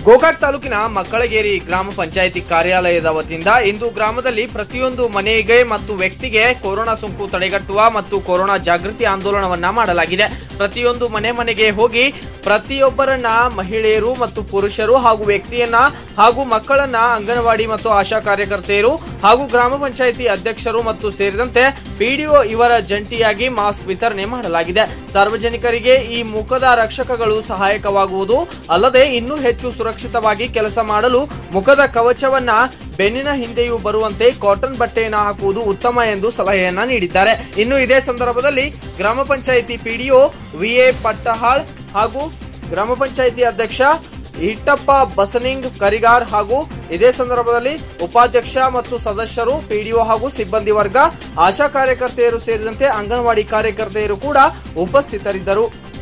ಗೋಕಾಕ್ ತಾಲೂಕಿನ ಮಕ್ಕಳಗೇರಿ ಗ್ರಾಮ ಪಂಚಾಯಿತಿ ಕಾರ್ಯಾಲಯದ ವತಿಯಿಂದ ಇಂದು ಗ್ರಾಮದಲ್ಲಿ ಪ್ರತಿಯೊಂದು ಮನೆಗೆ ಮತ್ತು ವ್ಯಕ್ತಿಗೆ ಕೊರೋನಾ ಸೋಂಕು ತಡೆಗಟ್ಟುವ ಮತ್ತು ಕೊರೋನಾ ಜಾಗೃತಿ ಆಂದೋಲನವನ್ನ ಮಾಡಲಾಗಿದೆ ಪ್ರತಿಯೊಂದು ಮನೆ ಮನೆಗೆ ಹೋಗಿ ಪ್ರತಿಯೊಬ್ಬರನ್ನ ಮಹಿಳೆಯರು ಮತ್ತು ಪುರುಷರು ಹಾಗೂ ವ್ಯಕ್ತಿಯನ್ನ ಹಾಗೂ ಮಕ್ಕಳನ್ನ ಅಂಗನವಾಡಿ ಮತ್ತು ಆಶಾ ಕಾರ್ಯಕರ್ತೆಯರು ಹಾಗೂ ಗ್ರಾಮ ಪಂಚಾಯಿತಿ ಅಧ್ಯಕ್ಷರು ಮತ್ತು ಸೇರಿದಂತೆ ಪಿಡಿಒ ಇವರ ಜಂಟಿಯಾಗಿ ಮಾಸ್ಕ್ ವಿತರಣೆ ಮಾಡಲಾಗಿದೆ ಸಾರ್ವಜನಿಕರಿಗೆ ಈ ಮುಖದ ರಕ್ಷಕಗಳು ಸಹಾಯಕವಾಗುವುದು ಅಲ್ಲದೆ ಇನ್ನೂ ಹೆಚ್ಚು ಸುರಕ್ಷಿತವಾಗಿ ಕೆಲಸ ಮಾಡಲು ಮುಖದ ಕವಚವನ್ನ ಬೆನ್ನಿನ ಹಿಂದೆಯೂ ಬರುವಂತೆ ಕಾಟನ್ ಬಟ್ಟೆಯನ್ನು ಹಾಕುವುದು ಉತ್ತಮ ಎಂದು ಸಲಹೆಯನ್ನ ನೀಡಿದ್ದಾರೆ ಇನ್ನು ಇದೇ ಸಂದರ್ಭದಲ್ಲಿ ಗ್ರಾಮ ಪಂಚಾಯಿತಿ ಪಿಡಿಒ ವಿಎ ಪಟ್ಟಹಾಳ್ ಹಾಗೂ ಗ್ರಾಮ ಪಂಚಾಯಿತಿ ಅಧ್ಯಕ್ಷ ಇಟ್ಟಪ್ಪ ಬಸನಿಂಗ್ ಕರಿಗಾರ್ ಹಾಗೂ ಇದೇ ಸಂದರ್ಭದಲ್ಲಿ ಉಪಾಧ್ಯಕ್ಷ ಮತ್ತು ಸದಸ್ಯರು ಪಿಡಿಒ ಹಾಗೂ ಸಿಬ್ಬಂದಿ ವರ್ಗ ಆಶಾ ಕಾರ್ಯಕರ್ತೆಯರು ಸೇರಿದಂತೆ ಅಂಗನವಾಡಿ ಕಾರ್ಯಕರ್ತೆಯರು ಕೂಡ ಉಪಸ್ಥಿತರಿದ್ದರು